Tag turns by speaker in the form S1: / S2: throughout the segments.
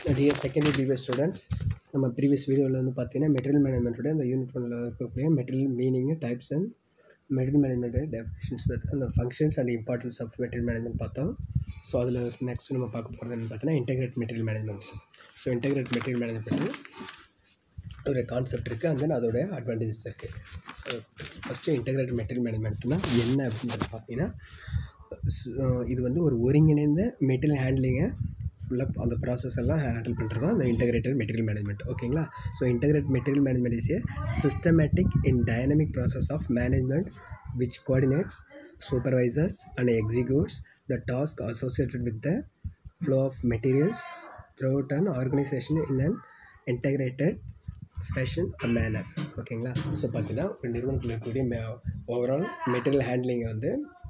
S1: dear second year B V S students நம்ம previous வீடியோவில் வந்து பார்த்தீங்கன்னா மெட்டீரியல் மேனேஜ்மெண்ட்டோட அந்த யூனிட் ஒன்றில் இருக்கக்கூடிய material meaning types and material management definitions அந்த functions and importance of material management பார்த்தோம் ஸோ அதில் நெக்ஸ்ட் நம்ம பார்க்க போகிறது என்ன பார்த்தீங்கன்னா integrate material managements so integrate material management ஒரு கான்செப்ட் இருக்குது அண்ட் தென் அதோட அட்வான்டேஜஸ் இருக்குது ஸோ ஃபஸ்ட்டு இன்டெகிரேட் மெட்டீரியல் மேனேஜ்மெண்ட்னா என்ன அப்படின்றது பார்த்தீங்கன்னா ஸோ இது வந்து ஒரு ஒருங்கிணைந்த மெட்டீரியல் ஹேண்ட்லிங்கை ஃபுல்லாக அந்த ப்ராசஸ் எல்லாம் ஹேண்டில் பண்ணுறது தான் அந்த இன்டெகிரேட்டட் மெட்டீரியல் மேனேஜ்மெண்ட் ஓகேங்களா so integrate material management is a systematic in dynamic process of management which coordinates, supervises, and executes the task associated with the flow of materials throughout an organization in an integrated fashion a manner ஓகேங்களா so பார்த்தீங்கன்னா ஒரு நிறுவனத்தில் இருக்கக்கூடிய மே overall material ஹேண்ட்லிங்கை வந்து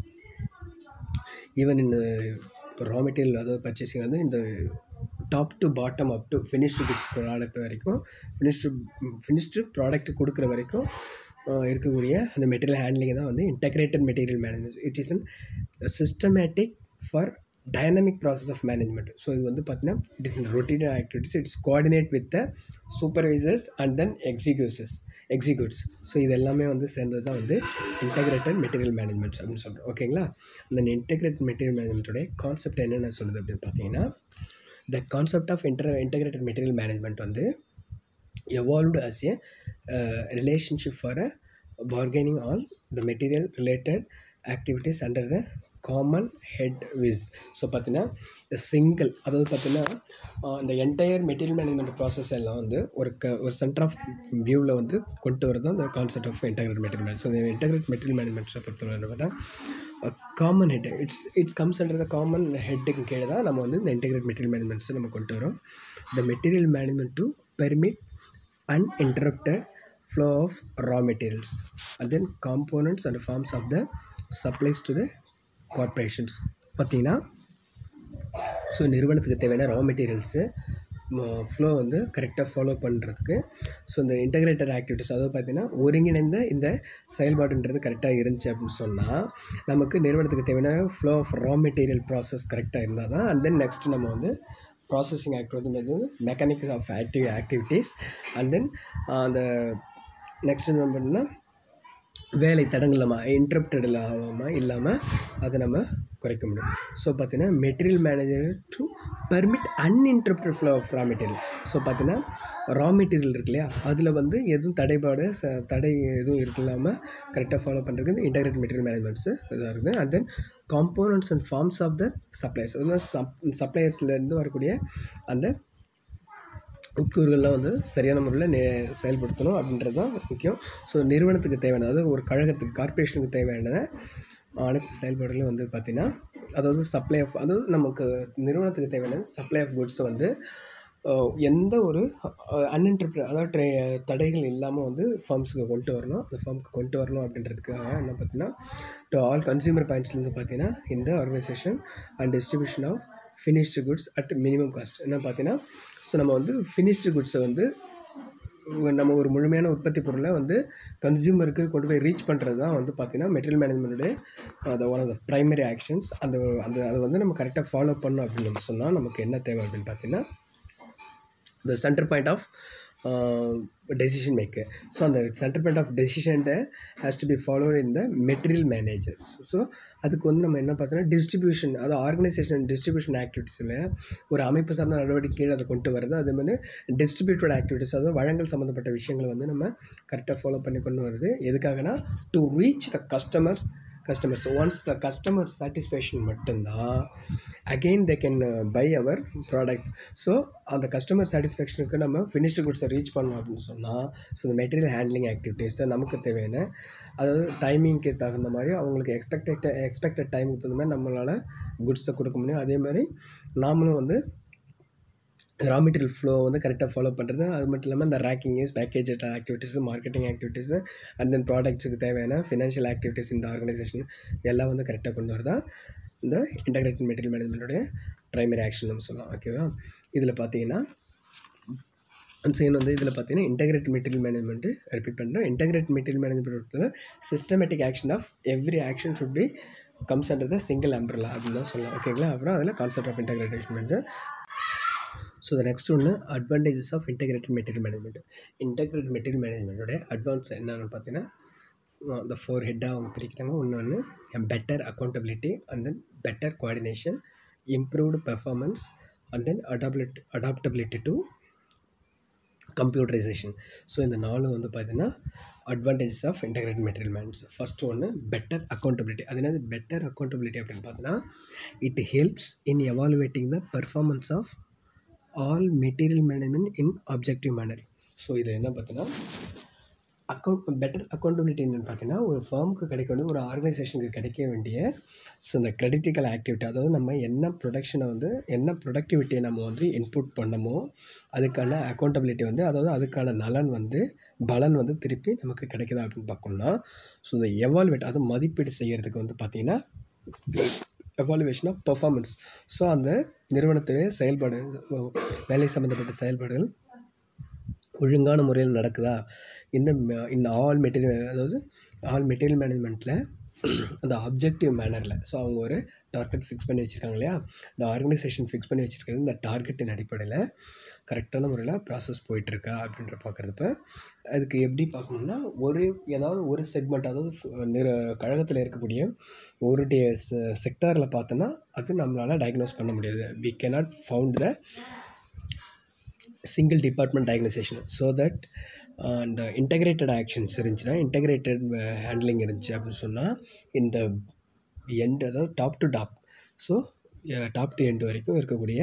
S1: even இந்த raw material அதாவது purchasing வந்து இந்த top to bottom up to finished goods product வரைக்கும் ஃபினிஷ்டு ஃபினிஷ்டு ப்ராடக்ட் கொடுக்குற வரைக்கும் அஹ், இருக்கக்கூடிய அந்த மெட்டீரியல் ஹேண்ட்லிங் தான் வந்து integrated material management it is an systematic for dynamic process of management so இது வந்து பார்த்தீங்கன்னா it is routine activities it's coordinate with the supervisors and then executes executes so இது எல்லாமே வந்து சேர்ந்தது தான் வந்து இன்டெகிரேட்டட் மெட்டீரியல் மேனேஜ்மெண்ட் அப்படின்னு சொல்கிறோம் ஓகேங்களா அந்த இன்டெகிரேட் மெட்டீரியல் மேனேஜ்மெண்ட்டோடைய கான்செப்ட் என்னென்ன சொல்லுது அப்படின்னு பார்த்தீங்கன்னா the concept of inter integrated material management வந்து evolved as a uh, relationship for a bargaining all the material related activities under the common head விஸ் ஸோ பார்த்தீங்கன்னா சிங்கிள் அதாவது பார்த்தீங்கன்னா ஆஹ் இந்த என்டையர் மெட்டீரியல் மேனேஜ்மெண்ட் ப்ராசஸ் எல்லாம் வந்து ஒரு க ஒரு சென்டர் ஆஃப் வியூவில் வந்து கொண்டு வரது அந்த concept of integrate material manage so இந்த இன்டெகிரேட் மெட்டீரியல் மேனேஜ்மெண்ட்ஸை பொறுத்தவரை என்ன பார்த்தா common head it's it's comes under the common ஹெட்டுக்கு கீழே தான் நம்ம வந்து இந்த இன்டெகிரேட் மெட்டீரியல் மேனேஜ்மெண்ட்ஸை நம்ம கொண்டு வரோம் the material management to permit uninterrupted flow of raw materials and then components and forms of the supplies to the corporations பார்த்தீங்கன்னா ஸோ நிறுவனத்துக்கு தேவையான ரா மெட்டீரியல்ஸு ஃப்ளோ வந்து கரெக்டாக ஃபாலோ பண்ணுறதுக்கு ஸோ இந்த இன்டகிரேட்டட் ஆக்டிவிட்டிஸ் அதாவது பார்த்திங்கன்னா ஒருங்கிணைந்த இந்த செயல்பாடுன்றது கரெக்டாக இருந்துச்சு அப்படின்னு சொன்னால் நமக்கு நிறுவனத்துக்கு தேவையான flow of raw material process கரெக்டாக இருந்தால் தான் அண்ட் தென் நெக்ஸ்ட் நம்ம வந்து ப்ராசஸிங் ஆக்டிவிட்டி வந்து mechanical of active activities and then அந்த நெக்ஸ்ட் என்ன பண்ணால் வேலை தடங்கலாமல் இன்டரப்டட் இல்லாமல் இல்லாமல் அதை நம்ம குறைக்க முடியும் ஸோ பார்த்தீங்கன்னா material manager to permit uninterrupted flow of raw material so பார்த்தீங்கன்னா ரா மெட்டீரியல் இருக்கு இல்லையா அதில் வந்து எதுவும் தடைபாடு ச தடை எதுவும் இல்லாமல் கரெக்டாக ஃபாலோ பண்ணுறதுக்கு இன்டகிரேட் மெட்டீரியல் மேனேஜ்மெண்ட்ஸு இதாக இருக்குது and then components and forms of the supplies அதாவது சப் சப்ளையர்ஸ்லேருந்து வரக்கூடிய அந்த உட்கூறுகள்லாம் வந்து சரியான முறையில் நே செயல்படுத்தணும் அப்படின்றது தான் முக்கியம் ஸோ நிறுவனத்துக்கு தேவையான அதாவது ஒரு கழகத்துக்கு கார்ப்பரேஷனுக்கு தேவையான அனைத்து செயல்பாடுகளும் வந்து பார்த்திங்கன்னா அதாவது சப்ளை ஆஃப் அதாவது நமக்கு நிறுவனத்துக்கு தேவையான சப்ளை ஆஃப் குட்ஸை வந்து அஹ், எந்த ஒரு அன்இன்டர்பிர அதாவது ட்ரே தடைகள் இல்லாமல் வந்து ஃபார்ம்ஸுக்கு கொண்டு வரணும் அந்த ஃபார்முக்கு கொண்டு வரணும் அப்படின்றதுக்காக என்ன பார்த்தீங்கன்னா டு ஆல் கன்சியூமர் பாயிண்ட்ஸ்லேருந்து பார்த்தீங்கன்னா இந்த organization and distribution of finished goods at minimum cost என்ன பார்த்தீங்கன்னா ஸோ நம்ம வந்து ஃபினிஷ்டு குட்ஸை வந்து ஒரு- நம்ம ஒரு முழுமையான உற்பத்தி பொருளை வந்து கன்சியூமருக்கு கொண்டு போய் ரீச் பண்ணுறது தான் வந்து பார்த்திங்கன்னா மெட்டீரியல் மேனேஜ்மெண்ட்டுடைய அது one of the primary actions அந்த அந்த அதை வந்து நம்ம கரெக்டாக ஃபாலோ பண்ணோம் அப்படின்னு நம்ம சொன்னால் நமக்கு என்ன தேவை அப்படின்னு பார்த்தீங்கன்னா the center point of uh, decision maker so அந்த center point of decision has to be followed in the material manager so அதுக்கு வந்து நம்ம என்ன பார்த்தோம்னா டிஸ்ட்ரிபியூஷன் அதாவது ஆர்கனைசேஷன் டிஸ்ட்ரிபியூஷன் ஆக்டிவிட்டீஸில் ஒரு அமைப்பு சார்ந்த நடவடிக்கை கீழே அதை கொண்டு வருது அதே மாதிரி டிஸ்ட்ரிபியூட்டட் ஆக்டிவிட்டீஸ் அதாவது வழங்கல் சம்மந்தப்பட்ட விஷயங்களை வந்து நம்ம கரெக்டாக ஃபாலோ பண்ணி கொண்டு வருது எதுக்காகனா to reach the customers customers once the customer satisfaction மட்டும்தான் again they can buy our products so அந்த கஸ்டமர் சாட்டிஸ்ஃபேக்ஷனுக்கு நம்ம ஃபினிஷ்டு குட்ஸை ரீச் பண்ணோம் அப்படின்னு சொன்னால் ஸோ இந்த மெட்டீரியல் ஹேண்ட்லிங் ஆக்டிவிட்டீஸை நமக்கு தேவையான அதாவது டைமிங்க்கு தகுந்த மாதிரி அவங்களுக்கு எக்ஸ்பெக்டட் எக்ஸ்பெக்டட் டைமுக்கு தகுந்த மாதிரி நம்மளால் குட்ஸை கொடுக்க முடியும் அதே மாதிரி நாமளும் வந்து ரா மெட்டீரியல் ஃப்ளோ வந்து கரெக்டாக ஃபாலோ பண்ணுறது அது மட்டும் இல்லாமல் இந்த rackings package activities marketing activities and then ப்ராடக்ட்ஸுக்கு தேவையான ஃபினான்ஷியல் ஆக்டிவிட்டீஸ் இந்த ஆர்கனைசேஷன் எல்லாம் வந்து கரெக்டாக கொண்டு வரதா இந்த இன்டகிரேட்டட் மெட்டீரியல் மேனேஜ்மெண்ட்டோடைய ப்ரைமரி ஆக்ஷன் நம்ம சொல்லலாம் ஓகேவா இதில் பார்த்தீங்கன்னா அந்த செகண்ட் வந்து இதில் பார்த்தீங்கன்னா இன்டகிரேட் மெட்டீரியல் மேனேஜ்மெண்ட்டு ரிப்பீட் பண்ணுறோம் integrate material management systematic action of every action should be comes under the single umbrella அப்படின்னு தான் சொல்லலாம் ஓகேங்களா அப்புறம் அதில் concept of integration manager so the next ஒன்று advantages of integrated material management integrated material மேனேஜ்மெண்ட்டோட advance என்னென்னு பார்த்தீங்கன்னா இந்த ஃபோர் ஹெட்டாக அவங்க பிரிக்கிறாங்க ஒன்று ஒன்று better accountability and then better coordination improved performance and then அடாப்லிட் அடாப்டபிலிட்டி டு கம்ப்யூட்டரைசேஷன் ஸோ இந்த நாலு வந்து பார்த்தீங்கன்னா advantages of integrate material manage first ஒன்று பெட்டர் அக்கௌண்டபிலிட்டி அது என்னது பெட்டர் அக்கௌண்டபிலிட்டி அப்படின்னு பார்த்தீங்கன்னா it helps in evaluating the performance of all material management in objective manner so இது என்ன பார்த்தீங்கன்னா அக்கௌண்ட் பெட்டர் அக்கௌண்டபிலிட்டி என்னென்னு பார்த்தீங்கன்னா ஒரு ஃபார்முக்கு கிடைக்க வேண்டிய ஒரு ஆர்கனைசேஷனுக்கு கிடைக்க வேண்டிய ஸோ இந்த கிரிட்டிக்கல் ஆக்டிவிட்டி அதாவது நம்ம என்ன ப்ரொடக்ஷனை வந்து என்ன ப்ரொடக்டிவிட்டியை நம்ம வந்து இன்புட் பண்ணமோ அதுக்கான அக்கௌண்டபிலிட்டி வந்து அதாவது அதுக்கான நலன் வந்து பலன் வந்து திருப்பி நமக்கு கிடைக்குதா அப்படின்னு பார்க்கணும்னா ஸோ இந்த எவால்வேட் அது மதிப்பீடு செய்கிறதுக்கு வந்து பார்த்திங்கன்னா எவாலுவேஷன் ஆஃப் பர்ஃபார்மன்ஸ் ஸோ அந்த நிறுவனத்துடைய செயல்பாடு வேலை சம்மந்தப்பட்ட செயல்பாடுகள் ஒழுங்கான முறையில் நடக்குதா இந்த இந்த ஆல் மெட்டீரியல் அதாவது ஆல் மெட்டீரியல் மேனேஜ்மெண்ட்டில் அந்த அப்ஜெக்டிவ் மேனரில் ஸோ அவங்க ஒரு டார்கெட் ஃபிக்ஸ் பண்ணி வச்சுருக்காங்க இல்லையா இந்த ஆர்கனைசேஷன் ஃபிக்ஸ் பண்ணி வச்சுருக்கிறது இந்த டார்கெட்டின் அடிப்படையில் கரெக்டான முறையில் ப்ராசஸ் போயிட்டுருக்கா அப்படின்ற பார்க்குறப்ப அதுக்கு எப்படி பார்க்கணுன்னா ஒரு ஏதாவது ஒரு செக்மெண்ட் அதாவது நிற கழகத்தில் இருக்கக்கூடிய ஒரு டே செக்டாரில் பார்த்தோன்னா அது நம்மளால் டயக்னோஸ் பண்ண முடியாது we cannot found the single department diagnosation so that இந்த இன்டகிரேட்டட் ஆக்ஷன்ஸ் இருந்துச்சுன்னா இன்டகிரேட்டட் ஹேண்ட்லிங் இருந்துச்சு அப்படின்னு சொன்னால் இந்த எண்ட் அதாவது top to top so top to end வரைக்கும் இருக்கக்கூடிய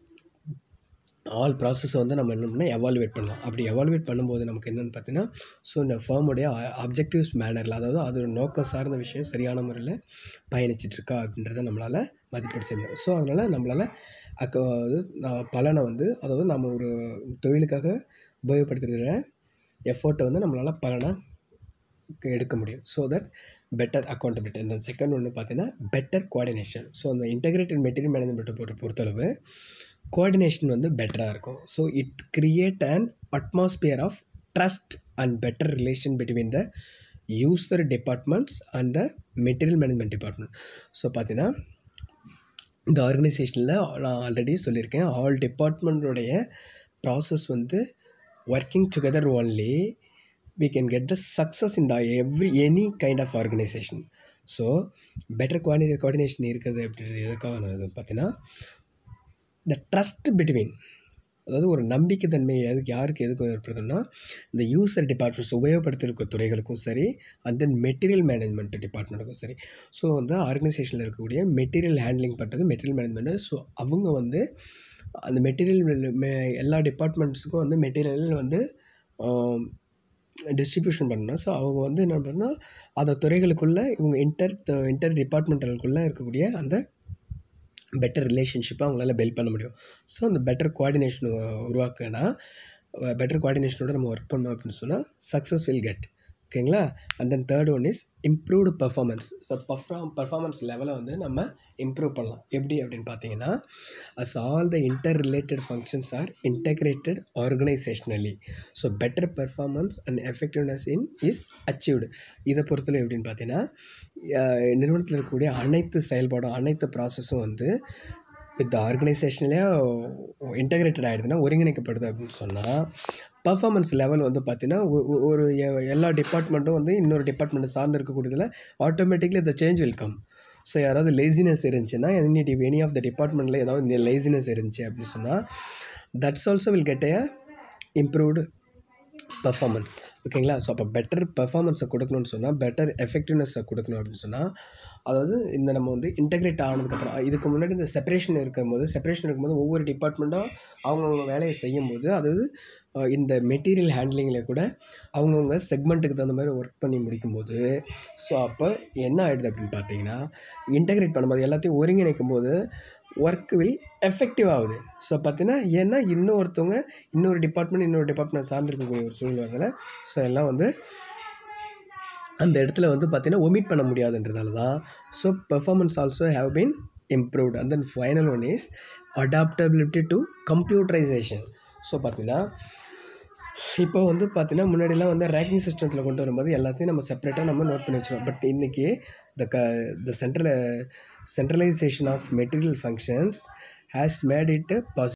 S1: ஆல் ப்ராசஸை வந்து நம்ம என்ன பண்ணால் எவாலுவேட் பண்ணலாம் அப்படி எவாலுவேட் பண்ணும்போது நமக்கு என்னென்னு பார்த்தீங்கன்னா ஸோ இந்த ஃபேமுடைய அப்ஜெக்டிவ்ஸ் மேனரில் அதாவது அது நோக்கம் சார்ந்த விஷயம் சரியான முறையில் பயணிச்சிட்ருக்கா அப்படின்றத நம்மளால் மதிப்பீடு செய்யணும் ஸோ அதனால் நம்மளால் அக்க அது பலனை வந்து அதாவது நம்ம ஒரு தொழிலுக்காக உபயோகப்படுத்துகிற எஃபோர்ட்டை வந்து நம்மளால் பலனை எடுக்க முடியும் ஸோ தட் பெட்டர் அக்கௌண்டபிலிட்டி இந்த செகண்ட் ஒன்று பார்த்தீங்கன்னா பெட்டர் கோஆர்டினேஷன் ஸோ அந்த இன்டகிரேட்டட் மெட்டீரியல் மேனேஜ்மெண்ட்டை பொறுத்த பொறுத்தளவு கோஆர்டினேஷன் வந்து பெட்டராக இருக்கும் so it create and atmosphere of trust and better relation between the user departments and the material management department so பார்த்தீங்கன்னா இந்த ஆர்கனைசேஷனில் நான் ஆல்ரெடி சொல்லியிருக்கேன் ஆல் டிபார்ட்மெண்ட்டோடைய ப்ராசஸ் வந்து working together only we can get the success in the every any kind of organization so better குவாடி coordination இருக்கிறது அப்படின்றது எதுக்காக நான் இது பார்த்தீங்கன்னா இந்த ட்ரஸ்ட் பிட்வீன் அதாவது ஒரு நம்பிக்கை தன்மை எதுக்கு யாருக்கு எதுக்கு ஏற்படுதுன்னா இந்த யூசர் டிபார்ட்மெண்ட்ஸ் உபயோகப்படுத்திருக்கிற துறைகளுக்கும் சரி அண்ட் தென் மெட்டீரியல் மேனேஜ்மெண்ட் டிபார்ட்மெண்ட்டுக்கும் சரி ஸோ வந்து ஆர்கனைசேஷனில் இருக்கக்கூடிய மெட்டீரியல் ஹேண்ட்லிங் பண்ணுறது மெட்டீரியல் மேனேஜ்மெண்ட்டு ஸோ அவங்க வந்து அந்த மெட்டீரியல் எல்லா டிபார்ட்மெண்ட்ஸுக்கும் வந்து மெட்டீரியல் வந்து டிஸ்ட்ரிபியூஷன் பண்ணணும் ஸோ அவங்க வந்து என்ன பண்ணால் அந்த துறைகளுக்குள்ளே இவங்க இன்டர் இன்டர் டிபார்ட்மெண்டலுக்குள்ளே இருக்கக்கூடிய அந்த பெட்டர் ரிலேஷன்ஷிப்பை அவங்களால பில்ட் பண்ண முடியும் ஸோ அந்த பெட்டர் கோஆர்டினேஷன் உருவாக்குனா பெட்டர் கோஆர்டினேஷனோட நம்ம ஒர்க் பண்ணோம் அப்படின்னு சொன்னால் சக்ஸஸ் வில் கெட் ஓகேங்களா and then third one is improved performance so perform performance லெவலை வந்து நம்ம இம்ப்ரூவ் பண்ணலாம் எப்படி அப்படின்னு பார்த்தீங்கன்னா as all the interrelated functions are integrated organisationally so better performance and effectiveness in is achieved இதை பொறுத்தவரை எப்படின்னு பார்த்தீங்கன்னா நிறுவனத்தில் இருக்கக்கூடிய அனைத்து செயல்பாடும் அனைத்து ப்ராசஸும் வந்து வித் ஆர்கனைசேஷன்லேயே இன்டகிரேட்டட் ஆகிடுதுன்னா ஒருங்கிணைக்கப்படுது அப்படின்னு சொன்னால் பர்ஃபார்மன்ஸ் லெவல் வந்து பார்த்திங்கன்னா ஒரு எல்லா டிபார்ட்மெண்ட்டும் வந்து இன்னொரு டிபார்ட்மெண்ட்டை சார்ந்து இருக்கக்கூடியதில் ஆட்டோமேட்டிக்லி இந்த சேஞ்ச் வில் கம் ஸோ யாராவது லேசினஸ் இருந்துச்சுன்னா எனி டி எனி ஆஃப் த டிபார்ட்மெண்ட்டில் ஏதாவது லேசினஸ் இருந்துச்சு அப்படின்னு சொன்னால் that's also will get a improved performance ஓகேங்களா ஸோ அப்போ பெட்டர் பர்ஃபார்மன்ஸை கொடுக்கணும்னு சொன்னால் பெட்டர் எஃபெக்டிவ்னஸை கொடுக்கணும் அப்படின்னு சொன்னால் அதாவது இந்த நம்ம வந்து இன்டகிரேட் ஆனதுக்கப்புறம் இதுக்கு முன்னாடி இந்த செப்பரேஷன் இருக்கும்போது செப்பரேஷன் இருக்கும்போது ஒவ்வொரு டிபார்ட்மெண்ட்டும் அவங்கவுங்க வேலையை செய்யும்போது அதாவது இந்த மெட்டீரியல் ஹேண்ட்லிங்கில் கூட அவங்கவுங்க செக்மெண்ட்டுக்கு தகுந்த மாதிரி ஒர்க் பண்ணி முடிக்கும்போது ஸோ அப்போ என்ன ஆகிடுது அப்படின்னு பார்த்தீங்கன்னா இன்டகிரேட் பண்ணும்போது எல்லாத்தையும் ஒருங்கிணைக்கும் போது ஒர்க் வில் எஃபெக்டிவ் ஆகுது ஸோ பார்த்தீங்கன்னா ஏன்னா இன்னொருத்தவங்க இன்னொரு டிபார்ட்மெண்ட் இன்னொரு டிபார்ட்மெண்ட் சார்ந்திருக்கக்கூடிய ஒரு சூழ்நிலை வரதுல ஸோ எல்லாம் வந்து அந்த இடத்துல வந்து பார்த்தீங்கன்னா ஒமிட் பண்ண முடியாதுன்றதால தான் so performance also have been improved and then final one is adaptability to computerisation so பார்த்தீங்கன்னா இப்போ வந்து பார்த்தீங்கன்னா முன்னாடிலாம் வந்து ரேக்கிங் சிஸ்டத்தில் கொண்டு வரும்போது எல்லாத்தையும் நம்ம செப்பரேட்டாக நம்ம நோட் பண்ணி வச்சிருவோம் பட் இன்றைக்கி த க the central centralisation of material functions has made it possible